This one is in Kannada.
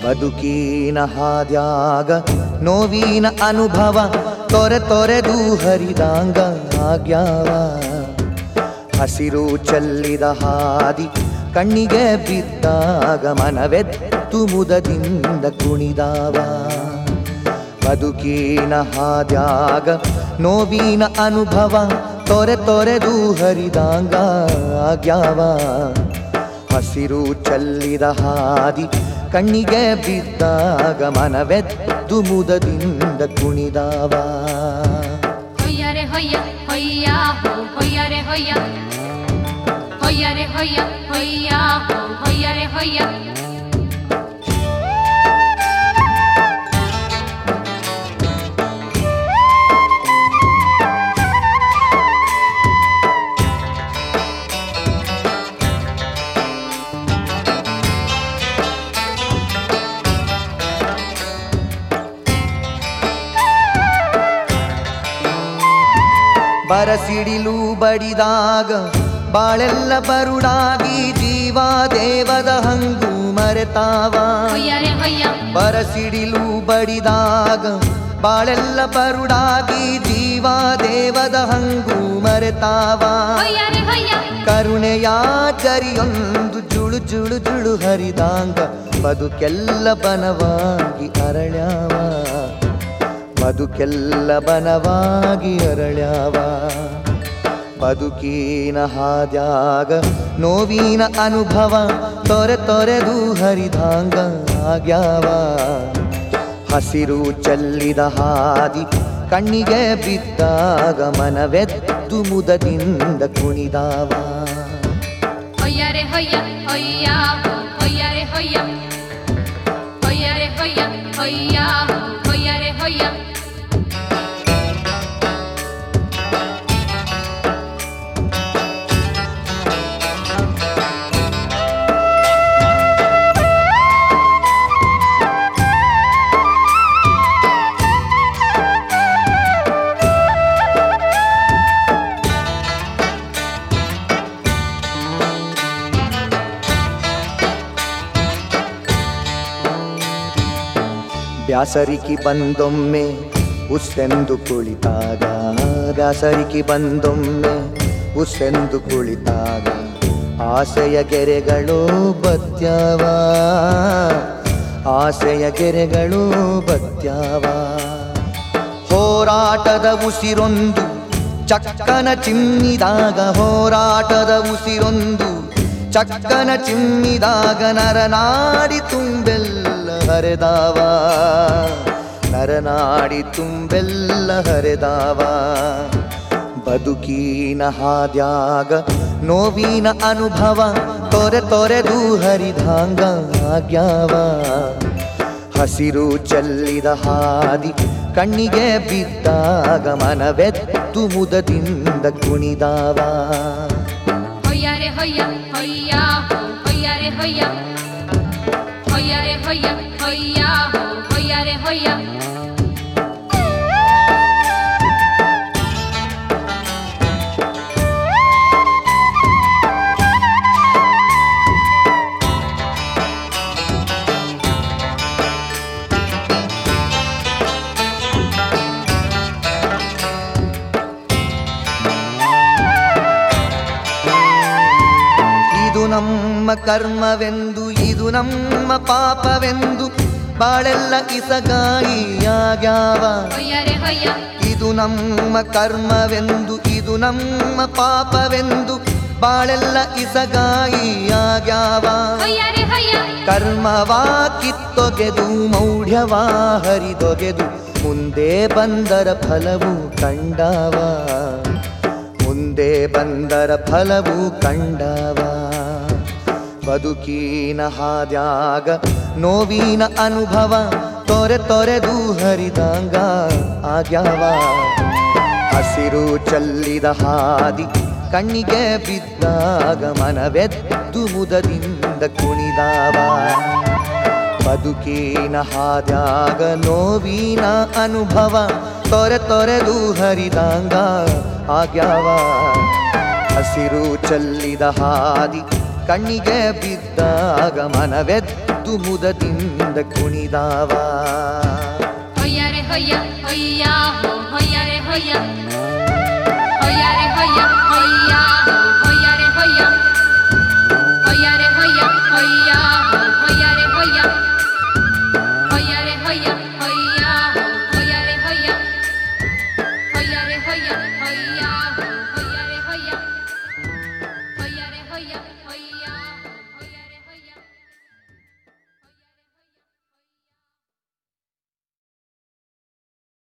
ಬದುಕಿನ ಹಾದ್ಯಾಗ ನೋವಿನ ಅನುಭವ ತೊರೆ ತೊರೆದು ಹರಿದಾಂಗ ಆಗ್ಯಾವ ಹಸಿರು ಚೆಲ್ಲಿದ ಹಾದಿ ಕಣ್ಣಿಗೆ ಬಿದ್ದಾಗ ಮನವೆತ್ತು ಮುದದಿಂದ ಕುಣಿದಾವ ಬದುಕಿನ ಹಾದ್ಯಾಗ ನೋವಿನ ಅನುಭವ ತೊರೆ ತೊರೆದು ಹರಿದಾಂಗ ಆಗ್ಯಾವ ಹಸಿರು ಚೆಲ್ಲಿದ ಹಾದಿ ಕಣ್ಣಿಗೆ ಬಿದ್ದಾಗ ಮನವೆದ್ದು ಮುದದಿಂದ ಕುಣಿದಾವ ಹೊಯ್ಯರೆ ಹೊಯ್ಯ ಹೊಯ್ಯ ಹೋ ಹೊಯ್ಯರೆ ಹೊಯ್ಯ ಹೊಯ್ಯರೆ ಹೊಯ್ಯ ಹೊಯ್ಯ ಹೋ ಹೊಯ್ಯರೆ ಹೊಯ್ಯ ಬರಸಿಡಿಲು ಬಡಿದಾಗ ಬಾಳೆಲ್ಲ ಬರುಡಾಗಿ ಜೀವ ದೇವದ ಹಂಗು ಮರೆತಾವ ಹೊಯ್ಯರೆ ಹೊಯ್ಯ ಬರಸಿಡಿಲು ಬಡಿದಾಗ ಬಾಳೆಲ್ಲ ಬರುಡಾಗಿ ಜೀವ ದೇವದ ಹಂಗು ಮರೆತಾವ ಹೊಯ್ಯರೆ ಹೊಯ್ಯ ಕರುಣೆಯ ಚರಿಯೊಂದು ಜುಳು ಜುಳು ಜುಳು ಹರಿದಾಂಗ ಬದುಕೆಲ್ಲ ಬನವಾಗಿ ಅರಳ್ಯಾವ ಬದುಕೆಲ್ಲ ಬನವಾಗಿ ಅರಳ್ಯಾವ ಬದುಕಿನ ಹಾದ್ಯಾಗ ನೋವಿನ ಅನುಭವ ತೊರೆ ತೊರೆದು ಹರಿದಾಂಗ ಆಗ್ಯಾವ ಹಸಿರು ಚೆಲ್ಲಿದ ಹಾದಿ ಕಣ್ಣಿಗೆ ಬಿದ್ದಾಗ ಮನವೆದ್ದು ಮುದದಿಂದ ಕುಣಿದಾವ ಹೊಯ್ಯರೆ ಹೊಯ್ಯ ಹೊಯ್ಯ ಹೋ ಹೊಯ್ಯರೆ ಹೊಯ್ಯ ಹೊಯ್ಯರೆ ಹೊಯ್ಯ ಹೊಯ್ಯ ಹೋ ಹೊಯ್ಯರೆ ಹೊಯ್ಯ ಬ್ಯಾಸರಿಕಿ ಬಂದೊಮ್ಮೆ ಉಸ್ಸೆಂದು ಕುಳಿತಾಗ ಬ್ಯಾಸರಿಕಿ ಬಂದೊಮ್ಮೆ ಉಸ್ಸೆಂದು ಕುಳಿತಾಗ ಆಸೆಯ ಗೆರೆಗಳು ಬತ್ಯಾವ ಆಸೆಯ ಗೆರೆಗಳು ಬತ್ಯಾವ ಹೋರಾಟದ ಉಸಿರೊಂದು ಚಕ್ಕನ ಚಿಮ್ಮಿದಾಗ ಹೋರಾಟದ ಉಸಿರೊಂದು ಚಕ್ಕನ ಚಿಮ್ಮಿದಾಗ ನರನಾಡಿ ತುಂಬೆಲ್ಲ ಹರಿದಾವ ನರನಾಡಿ ತುಂಬೆಲ್ಲ ಹರಿದಾವ ಬದುಕಿನ ಹಾದ್ಯಾಗ ನೋವಿನ ಅನುಭವ ತೊರೆ ತೊರೆದು ಹರಿದಾಂಗ ಆಗ್ಯಾವ ಹಸಿರು ಚೆಲ್ಲಿದ ಹಾದಿ ಕಣ್ಣಿಗೆ ಬಿದ್ದಾಗ ಮನವೆತ್ತು ಮುದದಿಂದ ಕುಣಿದಾವ ಹೊಯ್ಯರೆ ಹೊಯ್ಯ ಹೊಯ್ಯ ಹೋ ಹೊಯ್ಯರೆ ಹೊಯ್ಯ ಹೊಯ್ಯರೆ ಹೊಯ್ಯ ಹೊಯ್ಯ ಹೋ ಹೊಯ್ಯರೆ ಹೊಯ್ಯ ಇದು ನಮ್ಮ ಕರ್ಮವೆಂದು ಇದು ನಮ್ಮ ಪಾಪವೆಂದು ಬಾಳೆಲ್ಲ ಇಸಗಾಯಿಯಾಗ್ಯಾವ ಹೊಯ್ಯರೆ ಹೊಯ್ಯ ಇದು ನಮ್ಮ ಕರ್ಮವೆಂದು ಇದು ನಮ್ಮ ಪಾಪವೆಂದು ಬಾಳೆಲ್ಲ ಇಸಗಾಯಿಯಾಗ್ಯಾವ ಹೊಯ್ಯರೆ ಹೊಯ್ಯ ಕರ್ಮವಾ ಕಿತ್ತೊಗೆದು ಮೌಢ್ಯವಾ ಹರಿದೊಗೆದು ಮುಂದೆ ಬಂದರ ಫಲವು ಕಂಡವ ಮುಂದೆ ಬಂದರ ಫಲವು ಕಂಡವ ಬದುಕಿನ ಹಾದ್ಯಾಗ ನೋವಿನ ಅನುಭವ ತೊರೆ ತೊರೆದು ಹರಿದಂಗ ಆಗ್ಯಾವ ಹಸಿರು ಚೆಲ್ಲಿದ ಹಾದಿ ಕಣ್ಣಿಗೆ ಬಿದ್ದಾಗ ಮನವೆದ್ದು ಮುದದಿಂದ ಕುಣಿದಾವ ಬದುಕಿನ ಹಾದ್ಯಾಗ ನೋವಿನ ಅನುಭವ ತೊರೆ ತೊರೆದು ಹರಿದಂಗ ಆಗ್ಯಾವ ಹಸಿರು ಚೆಲ್ಲಿದ ಹಾದಿ ಕಣ್ಣಿಗೆ ಬಿದ್ದಾಗ ಮನವೆದ್ದು ಮುದದಿಂದ ಕುಣಿದಾವ ಹೊಯ್ಯ ರೇ ಹೊಯ್ಯ ಹೊಯ್ಯ ಹೋ ಹೊಯ್ಯ ರೇ ಹೊಯ್ಯ ಹೊಯ್ಯ ರೇ